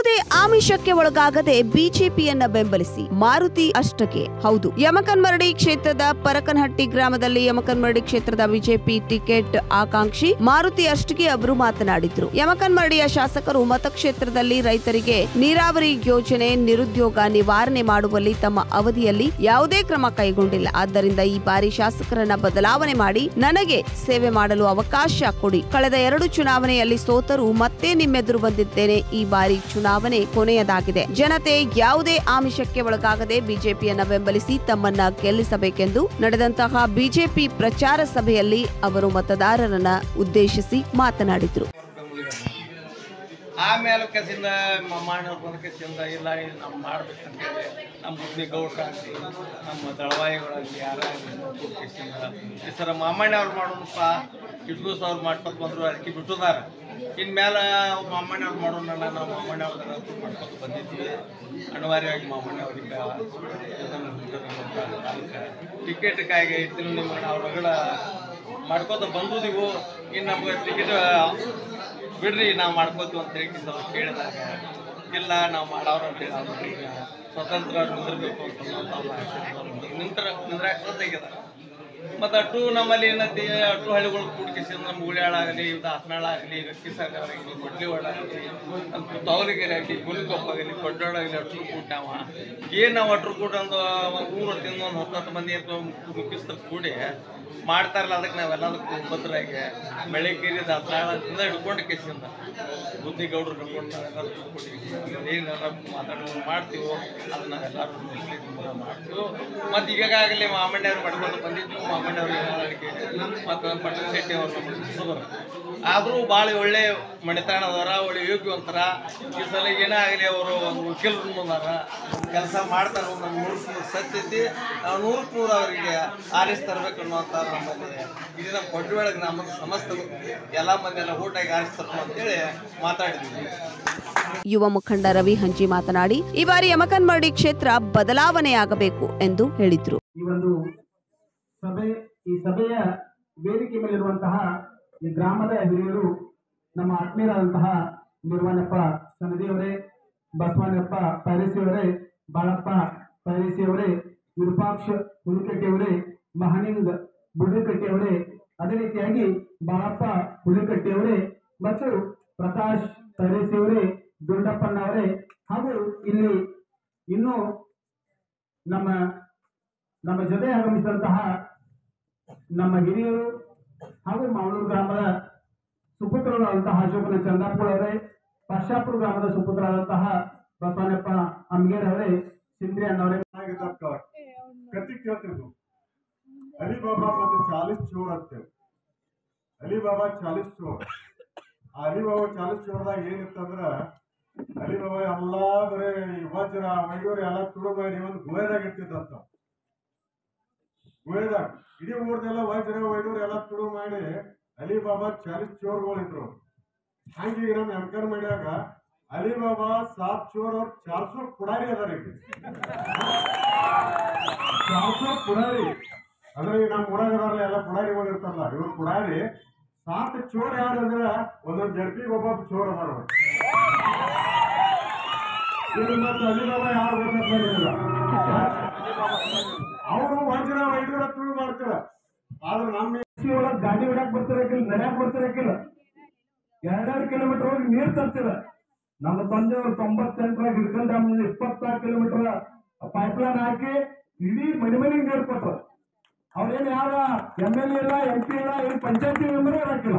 ಯಾವುದೇ ಆಮಿಷಕ್ಕೆ ಒಳಗಾಗದೆ ಬಿಜೆಪಿಯನ್ನ ಬೆಂಬಲಿಸಿ ಮಾರುತಿ ಅಷ್ಟಕ್ಕೆ ಹೌದು ಯಮಕನ್ಮರಡಿ ಕ್ಷೇತ್ರದ ಪರಕನಹಟ್ಟಿ ಗ್ರಾಮದಲ್ಲಿ ಯಮಕನ್ಮರಡಿ ಕ್ಷೇತ್ರದ ಬಿಜೆಪಿ ಟಿಕೆಟ್ ಆಕಾಂಕ್ಷಿ ಮಾರುತಿ ಅಷ್ಟಗೆ ಅವರು ಮಾತನಾಡಿದ್ರು ಯಮಕನ್ಮರಡಿಯ ಶಾಸಕರು ಮತಕ್ಷೇತ್ರದಲ್ಲಿ ರೈತರಿಗೆ ನೀರಾವರಿ ಯೋಜನೆ ನಿರುದ್ಯೋಗ ನಿವಾರಣೆ ಮಾಡುವಲ್ಲಿ ತಮ್ಮ ಅವಧಿಯಲ್ಲಿ ಯಾವುದೇ ಕ್ರಮ ಕೈಗೊಂಡಿಲ್ಲ ಆದ್ದರಿಂದ ಈ ಬಾರಿ ಶಾಸಕರನ್ನ ಬದಲಾವಣೆ ಮಾಡಿ ನನಗೆ ಸೇವೆ ಮಾಡಲು ಅವಕಾಶ ಕೊಡಿ ಕಳೆದ ಎರಡು ಚುನಾವಣೆಯಲ್ಲಿ ಸೋತರು ಮತ್ತೆ ನಿಮ್ಮೆದುರು ಬಂದಿದ್ದೇನೆ ಈ ಬಾರಿ ಚುನಾವಣೆ ಕೊನೆಯದಾಗಿದೆ ಜನತೆ ಯಾವುದೇ ಆಮಿಷಕ್ಕೆ ಒಳಗಾಗದೆ ಬಿಜೆಪಿಯನ್ನ ಬೆಂಬಲಿಸಿ ತಮ್ಮನ್ನ ಗೆಲ್ಲಿಸಬೇಕೆಂದು ನಡೆದಂತಹ ಬಿಜೆಪಿ ಪ್ರಚಾರ ಸಭೆಯಲ್ಲಿ ಅವರು ಮತದಾರರನ್ನ ಉದ್ದೇಶಿಸಿ ಮಾತನಾಡಿದ್ರು ಆಮೇಲೆ ಕೆಸಿಂದ ಮಣ್ಣವ್ರು ಬಂದ ಕೆಸಿಂದ ಇಲ್ಲ ಇದು ನಾವು ಮಾಡ್ಬೇಕಂತೇಳಿ ನಮ್ಮ ಬುದ್ಧಿ ಗೌಡ್ರ ಆಗಲಿ ನಮ್ಮ ದಳವಾಯಿಗಳಾಗಲಿ ಯಾರಾಗಲಿ ಕೆಸಿಂದ ಈ ಸರ ಮಾಮಣ್ಣ ಅವ್ರು ಮಾಡೋಣಪ್ಪ ಇಷ್ಟು ದಿವಸ ಅವ್ರು ಮಾಡ್ಕೊತ ಬಂದರು ಅದಕ್ಕೆ ಬಿಟ್ಟದಾರ ಇನ್ಮೇಲೆ ಮಾಮಣ್ಣ ಅವ್ರು ಮಾಡೋಣ ನಾವು ಮಾಮಣ್ಣ ಅವ್ರ ಮಾಡ್ಕೊತ ಬಂದಿದ್ವಿ ಅನಿವಾರ್ಯವಾಗಿ ಮಾಮಣ್ಣ ಅವ್ರಿಗೆ ಟಿಕೆಟ್ಗಾಗಿ ಇತ್ತು ನಿಮ್ಮನ್ನ ಅವ್ರ ಮಗಳ ಮಾಡ್ಕೊತ ಬಂದು ನೀವು ಇನ್ನು ನಮ್ಗೆ ಟಿಕೆಟ್ ಬಿಡ್ರಿ ನಾವು ಮಾಡ್ಕೋತೀವಿ ಅಂತ ಹೇಳಿ ಅವ್ರು ಕೇಳಿದಾಗ ಇಲ್ಲ ನಾವು ಮಾಡೋರು ಅಂತ ಹೇಳಿ ಅವ್ರು ಈಗ ಸ್ವತಂತ್ರ ನಿಂದಿರ್ಬೇಕು ಅಂತ ನಿಂತರ ನಿಂದ್ರಾಕ ತೆಗೆದ ಮತ್ತು ಅಟ್ಟು ನಮ್ಮಲ್ಲಿ ಏನೈತಿ ಅಟ್ಟು ಹಳ್ಳಿಗಳು ಕೂಡ್ಕಿಸಿ ನಮ್ಮ ಗುಳಿಯಾಳ ಆಗಲಿ ಇದು ಹಾಸನಾಳ ಆಗಲಿ ಗಟ್ಟಿಸಾಗರ ಆಗಲಿ ಕೊಡ್ಲಿವಾಡ ಆಗಲಿ ನಮ್ಮ ತವಲಿಗೆರೆ ಆಗಲಿ ಗುಲ್ಕೊಪ್ಪ ಆಗಲಿ ಕೊಡ್ಡೋಳಾಗಲಿ ಅಟ್ರು ಕೂಟ ಅವ ಏನು ನಾವು ಅಟ್ರು ಕೂಟ ಒಂದು ಊರು ತಿಂದು ಒಂದು ಹತ್ತು ಹತ್ತು ಮಂದಿ ಮುಖ್ಯಸ್ಥರು ಕೂಡಿ ಮಾಡ್ತಾರಲ್ಲ ಅದಕ್ಕೆ ನಾವೆಲ್ಲದಕ್ಕೂ ಭದ್ರಾಗಿ ಬೆಳಗ್ಗೆರಿ ದಾಸರಾಳದಿಂದ ಹಿಡ್ಕೊಂಡು ಕೇಸಿಂದ ಬುದ್ಧಿ ಗೌಡ್ರು ಕರ್ಕೊಂಡು ನಾವೆಲ್ಲರೂ ಕೂಡಿ ಏನೆಲ್ಲ ಮಾತಾಡೋದು ಮಾಡ್ತೀವೋ ಅದನ್ನ ನಾವೆಲ್ಲರೂ ನಿರ್ಣಯ ಮಾಡ್ತೀವಿ ಮತ್ತು ಈಗಾಗಲೇ ಮಾಮಣ್ಣವ್ರು ಮಾಡ್ಕೊಂಡು ಬಂದಿದ್ವಿ ಮಾಮಣ್ಣವ್ರು ಅದಕ್ಕೆ ಮತ್ತು ಪಟ್ಟಣ ಶೆಟ್ಟಿ ಅವರು ನಮ್ಮ ಶಿಕ್ಷಕರು ಆದರೂ ಭಾಳ ಒಳ್ಳೆ ಮಣಿತಾಣದವರ ಒಳ್ಳೆ ಯೋಗ್ಯವಂತರ ಈ ಸಲ ಏನೇ ಆಗಲಿ ಅವರು ಒಂದು ವಕೀಲರು ಮುಂದಾರ ಕೆಲಸ ಮಾಡ್ತಾರೆ ಒಂದು ನೂರಕ್ಕೆ ನೂರು ಸತ್ಯತಿ ನಾವು ನೂರಕ್ಕೆ ನೂರು ಅವರಿಗೆ ಆರಿಸಿ ತರಬೇಕು ಅನ್ನುವಂಥ ನಮ್ಮಲ್ಲಿ ಇದು ನಮ್ಮ ಕೊಡ್ಬೇಳ ಗ್ರಾಮದ ಸಮಸ್ತ ಎಲ್ಲ ಮಂದಿ ಎಲ್ಲ ಊಟಾಗಿ ಆರಿಸ್ತಾರೆ ಅಂತೇಳಿ ಮಾತಾಡಿದ್ವಿ ಯುವ ಮುಖಂಡ ರವಿ ಹಂಚಿ ಮಾತನಾಡಿ ಈ ಬಾರಿ ಯಮಕನ್ಮರಡಿ ಕ್ಷೇತ್ರ ಬದಲಾವಣೆಯಾಗಬೇಕು ಎಂದು ಹೇಳಿದ್ರು ಈ ಒಂದು ಸಭೆ ಈ ಸಭೆಯ ವೇದಿಕೆ ಮೇಲಿರುವಂತಹ ಈ ಗ್ರಾಮದ ಹಿರಿಯರು ನಮ್ಮ ಆತ್ಮೀಯರಾದಂತಹ ನಿರ್ವಾಣಪ್ಪ ಸನದಿಯವರೇ ಬಸವಣ್ಣಪ್ಪ ಪೈರಸಿಯವರೇ ಬಾಳಪ್ಪ ಪೈರಸಿಯವರೇ ವಿರೂಪಾಕ್ಷ ಹುಲಿಕಟ್ಟಿಯವರೇ ಮಹನಿಂಗ್ ಬುಡ್ಡಿಕಟ್ಟಿಯವರೇ ಅದೇ ರೀತಿಯಾಗಿ ಬಾಳಪ್ಪ ಹುಲಿಕಟ್ಟಿಯವರೇ ಮತ್ತು ಪ್ರಕಾಶ್ ಪೈರಸಿಯವರೇ ದುಂಡಪ್ಪನವರೇ ಹಾಗೂ ಇಲ್ಲಿ ಇನ್ನೂ ನಮ್ಮ ನಮ್ಮ ಜೊತೆ ಆಗಮಿಸಿದಂತಹ ನಮ್ಮ ಹಿರಿಯರು ಹಾಗೂ ಮಾವನೂರು ಗ್ರಾಮದ ಸುಪುತ್ರರಾದಂತಹ ಅಶೋಕನ ಚಂದಾಪುರ ಅವರೇ ಪಾಶಾಪುರ ಗ್ರಾಮದ ಸುಪುತ್ರರಾದಂತಹ ಬಸವನಪ್ಪ ಅಮ್ಗೇರ್ ಅವರೇ ಸಿಂದ್ರಿ ಅಣ್ಣವರೇ ಕತಿ ಕೇಳ್ತಿದ್ರು ಅಲಿಬಾಬಾ ಮತ್ತು ಚಾಲಿಸ್ ಚೋರ್ ಅಂತೇಳಿ ಅಲಿಬಾಬಾ ಚಾಲಿಸ್ ಚೋರ್ ಆ ಅಲಿಬಾಬಾ ಚಾಲಿಸ್ ಚೋರ್ದಾಗ ಏನಿತ್ತಂದ್ರ ಅಲಿಬಾಬಾ ಎಲ್ಲಾ ಬರೇ ಈ ವಜ್ರ ವೈಡೂರು ಎಲ್ಲ ತುಡು ಮಾಡಿ ಒಂದು ಗುಹೆದಾಗ ಇರ್ತಿದ್ದಂತ ಗುಹೆದಾಗ ಇಡೀ ಊರ್ದೆಲ್ಲ ವಜ್ರ ವೈಡೂರು ಎಲ್ಲ ತುಡು ಮಾಡಿ ಅಲಿಬಾಬಾ ಚಾಲಿಸ್ ಚೋರ್ಗಳಿದ್ರು ಹಂಗೆ ನಮ್ಮ ಎಂಕರ್ ಮಾಡ್ಯಾಗ ಅಲಿಬಾಬಾ ಸಾತ್ ಚೋರ್ ಅವ್ರ ಚಾರ್ಸೋ ಪುಡಾರಿ ಅದಾರ ಈಗ ಚಾರ್ಸೋ ಪುಡಾರಿ ಅಂದ್ರೆ ಈಗ ನಮ್ಮ ಊರಾಗದಾರಲ್ಲ ಎಲ್ಲ ಪುಡಾರಿಗಳು ಇರ್ತಾರಲ್ಲ ಇವ್ರು ಪುಡಾರಿ ಸಾತ್ ಚೋರ್ ಯಾರು ಅಂದ್ರೆ ಒಂದೊಂದು ಜಡ್ಪಿಗೆ ಒಬ್ಬ ಚೋರ್ ಅದಾರ ಅವ್ರು. ಇದು ಮತ್ತೆ ಅಲಿಬಾಬಾ ಯಾರು ಗೊತ್ತಿಲ್ಲ ಅವರು ವಜ್ರ ವೈದ್ಯರ ತುಳು ಮಾಡ್ತಾರ ಆದ್ರೆ ನಮ್ಮ ಒಳಗೆ ಗಾಡಿ ಹೊಡಕ್ ಬರ್ತಿರಕಿಲ್ಲ ನಡ್ಯಾಕ್ ಬರ್ತಿರಕಿಲ್ಲ ಎರಡೆರಡು ಕಿಲೋಮೀಟರ್ ಹೋಗಿ ನೀರ್ ತರ್ತಿರ ನಮ್ಮ ತಂದೆಯವರು ತೊಂಬತ್ತೆಂಟರಾಗ ಹಿಡ್ಕೊಂಡ ಇಪ್ಪತ್ತಾರು ಕಿಲೋಮೀಟರ್ ಪೈಪ್ ಲೈನ್ ಹಾಕಿ ಇಡೀ ಮನೆ ಮನೆಗೆ ನೀರು ಕೊಟ್ರು ಅವ್ರೇನ್ ಯಾರ ಎಮ್ ಎಲ್ ಎ ಇಲ್ಲ ಎಂ ಪಿ ಇಲ್ಲ ಏನು ಪಂಚಾಯತಿ ಮೆಂಬರೇ ಇರಕ್ಕಿಲ್ಲ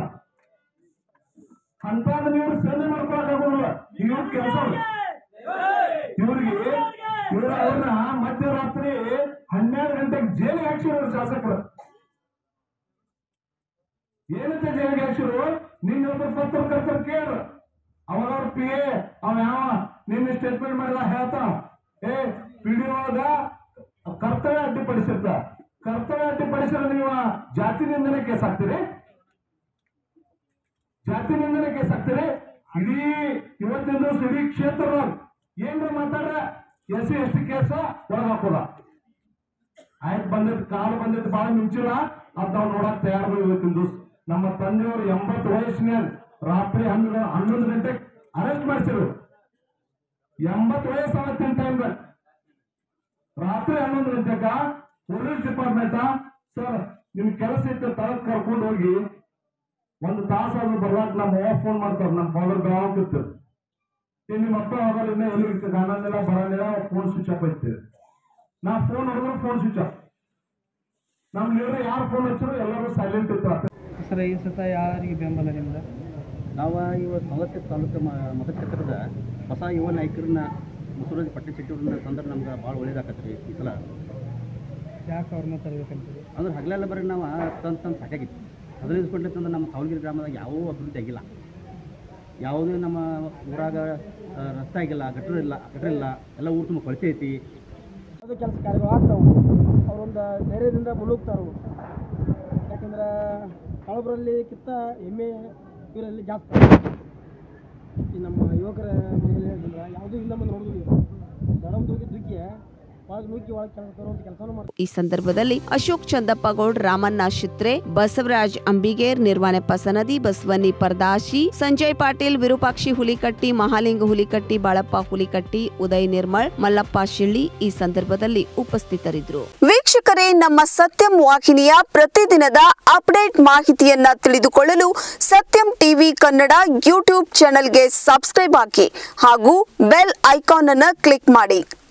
ಅಂತಾದ ನೀವು ಸೇವೆ ಮಾಡ್ಕೊಳಕ್ ಆಗೋದಿಲ್ಲ ಇವ್ರ ಕೆಲಸ ಇವ್ರಿಗೆ ಇವ್ರ ಅವ್ರನ್ನ ಮಧ್ಯರಾತ್ರಿ ಹನ್ನೆರಡು ಗಂಟೆಗೆ ಜೈಲಿಗೆ ಹಾಕ್ಸಿರೋರು ಶಾಸಕರು ಏನಂತ ಜೈಲಿಗೆ ಹಾಕ್ಸಿರು ನಿನ್ನ ಒಬ್ಬರು ಪತ್ರಕರ್ತರು ಕೇಳ್ರು ಅವನವ್ರ ಪಿ ಎ ಅವ ಯಾವ ನಿನ್ನ ಸ್ಟೇಟ್ಮೆಂಟ್ ಮಾಡಿದ ಹೇಳ್ತಾವ ಏ ಪಿಡಿಒದ ಕರ್ತವ್ಯ ಅಡ್ಡಿಪಡಿಸಿರ್ತ ಕರ್ತವ್ಯ ಅಡ್ಡಿಪಡಿಸಿದ್ರೆ ನೀವು ಜಾತಿ ನಿಂದನೆ ಕೇಸ್ ಹಾಕ್ತೀರಿ ಜಾತಿ ನಿಂದನೆ ಕೇಸ್ ಹಾಕ್ತೀರಿ ಇಡೀ ಇವತ್ತಿನ ದಿವಸ ಇಡೀ ಕ್ಷೇತ್ರದಾಗ ಏನ್ರ ಮಾತಾಡ್ರ ಎಸ್ ಸಿ ಎಸ್ ಟಿ ಕೇಸ ಒಳಗೆ ಹಾಕೋದ ಆಯ್ತು ಬಂದಿದ್ ಕಾಲು ಬಂದಿದ್ದು ಭಾಳ ಮಿಂಚಿಲ್ಲ ಅದ್ ನಾವು ನೋಡಕ್ ತಯಾರು ಇವತ್ತಿನ ದಿವಸ ನಮ್ಮ ತಂದೆಯವರು ಎಂಬತ್ತು ವಯಸ್ಸಿನ ರಾತ್ರಿ ಹನ್ನೊಂದು ಹನ್ನೊಂದು ಗಂಟೆಗೆ ಅರೆಸ್ಟ್ ಮಾಡಿಸಿರು ಎಂಬತ್ತು ವಯಸ್ಸು ಅವತ್ತಿನ ಟೈಮ್ದಾಗ ರಾತ್ರಿ ಹನ್ನೊಂದು ಗಂಟೆಗ ಪೊಲೀಸ್ ಡಿಪಾರ್ಟ್ಮೆಂಟ್ ಸರ್ ನಿಮ್ ಕೆಲಸ ಇತ್ತು ತಳಕ್ ಕರ್ಕೊಂಡು ಹೋಗಿ ಒಂದು ತಾಸಾದ್ರೂ ಬರ್ಲಾಕ ನಮ್ಮ ಅವ್ವ ಫೋನ್ ಮಾಡ್ತಾರ ನಮ್ಮ ಫಾದರ್ ಬೆಳಗಾವ್ ಏ ನಿಮ್ಮ ಅಪ್ಪ ಹೋಗೋರು ಇನ್ನೂ ಎಲ್ಲಿ ಇರ್ತದೆ ಅನ್ನೋದಿಲ್ಲ ಬರೋದಿಲ್ಲ ಫೋನ್ ಸ್ವಿಚ್ ಆಫ್ ಐತೆ ನಾ ಫೋನ್ ಹೊಡೆದ್ರು ಫೋನ್ ಸ್ವಿಚ್ ಆಫ್ ನಮ್ ಲೀಡರ್ ಯಾರು ಫೋನ್ ಹಚ್ಚಿದ್ರು ಎಲ್ಲರೂ ಸೈಲೆಂಟ್ ಇರ್ತಾರೆ ಸರ್ ಈ ಸತ ಯಾರಿಗೆ ಬೆಂಬಲ ನಿಮ್ದು ನಾವು ಇವತ್ತು ಸವದತ್ತಿ ತಾಲೂಕು ಮ- ಮತಕ್ಷೇತ್ರದ ಹೊಸ ಯುವ ನಾಯಕರನ್ನ ಮುಸುರಾಜ್ ಪಟ್ಟಣಶೆಟ್ಟಿ ಅವ್ರನ್ನ ತಂದ್ರೆ ನಮ್ಗೆ ಭಾಳ ಒಳ್ಳೇದಾಕತ್ರಿ ಈ ಸಲ ಯಾಕೆ ಅವ್ರನ್ನ ತರಬೇಕಂತೀವಿ ಅಂದ್ರೆ ಹಗಲೆಲ್ಲ ಬರೀ ನಾವು ತಂದು ತಂದು ಸಾಕಾಗಿತ್ತು ಹದಿನೈದು ಕೊಡ್ಲಿ ತಂದ್ರೆ ನಮ್ಮ ಸಾವಣಗಿರಿ ಗ್ರಾಮದಾಗ ಯಾವ ಅಭಿವೃದ್ಧಿ ಆಗಿಲ್ಲ ಯಾವುದೇ ನಮ್ಮ ಊರಾಗ ಆ, ರಸ್ತೆ ಆಗಿಲ್ಲ ಗಟ್ರ ಇಲ್ಲ ಗಟ್ರ ಇಲ್ಲ ಎಲ್ಲ ಊರು ತುಂಬ ಕೊಳಚೆ ಐತಿ ಅದು ಕೆಲಸ ಕಾರ್ಯಗಳು ಆಗ್ತಾವೆ ಅವರೊಂದು ಧೈರ್ಯದಿಂದ ಮುಳುಗ್ತಾರು ಯಾಕಂದ್ರೆ ಕಳಬರಲ್ಲಿ ಕಿತ್ತ ಎಮ್ಮೆ ಇವರಲ್ಲಿ ಜಾಸ್ತಿ ಈ ನಮ್ಮ ಯುವಕರ ಮನೆಯಲ್ಲಿ ಹೇಳಿದ್ರೆ ಯಾವುದೂ ಇಲ್ಲ ಮುಂದೆ ನೋಡೋದಿಲ್ಲ ದಡಮ್ ದುಗ್ಗಿ ದುಗ್ಗಿ ಒಳಗೆ ನುಗ್ಗಿ ಒಳಗೆ ಕೆಲಸ ತರುವಂಥ ಕೆಲಸನೂ ಮಾಡ್ತಾರೆ ಈ ಸಂದರ್ಭದಲ್ಲಿ ಅಶೋಕ್ ಚಂದಪ್ಪಗೌಡ್ ರಾಮಣ್ಣ ಶಿತ್ರೆ ಬಸವರಾಜ್ ಅಂಬಿಗೇರ್ ನಿರ್ವಾಣಪ್ಪ ಸನದಿ ಬಸವನಿ ಪರದಾಶಿ ಸಂಜಯ್ ಪಾಟೀಲ್ ವಿರೂಪಾಕ್ಷಿ ಹುಲಿಕಟ್ಟಿ ಮಹಾಲಿಂಗ ಹುಲಿಕಟ್ಟಿ ಬಾಳಪ್ಪ ಹುಲಿಕಟ್ಟಿ ಉದಯ್ ನಿರ್ಮಳ್ ಮಲ್ಲಪ್ಪ ಶಿಳ್ಳಿ ಈ ಸಂದರ್ಭದಲ್ಲಿ ಉಪಸ್ಥಿತರಿದ್ದರು ವೀಕ್ಷಕರೇ ನಮ್ಮ ಸತ್ಯಂ ವಾಹಿನಿಯ ಪ್ರತಿದಿನದ ಅಪ್ಡೇಟ್ ಮಾಹಿತಿಯನ್ನ ತಿಳಿದುಕೊಳ್ಳಲು ಸತ್ಯಂ ಟಿವಿ ಕನ್ನಡ ಯೂಟ್ಯೂಬ್ ಚಾನೆಲ್ಗೆ ಸಬ್ಸ್ಕ್ರೈಬ್ ಹಾಕಿ ಹಾಗೂ ಬೆಲ್ ಐಕಾನ್ ಅನ್ನು ಕ್ಲಿಕ್ ಮಾಡಿ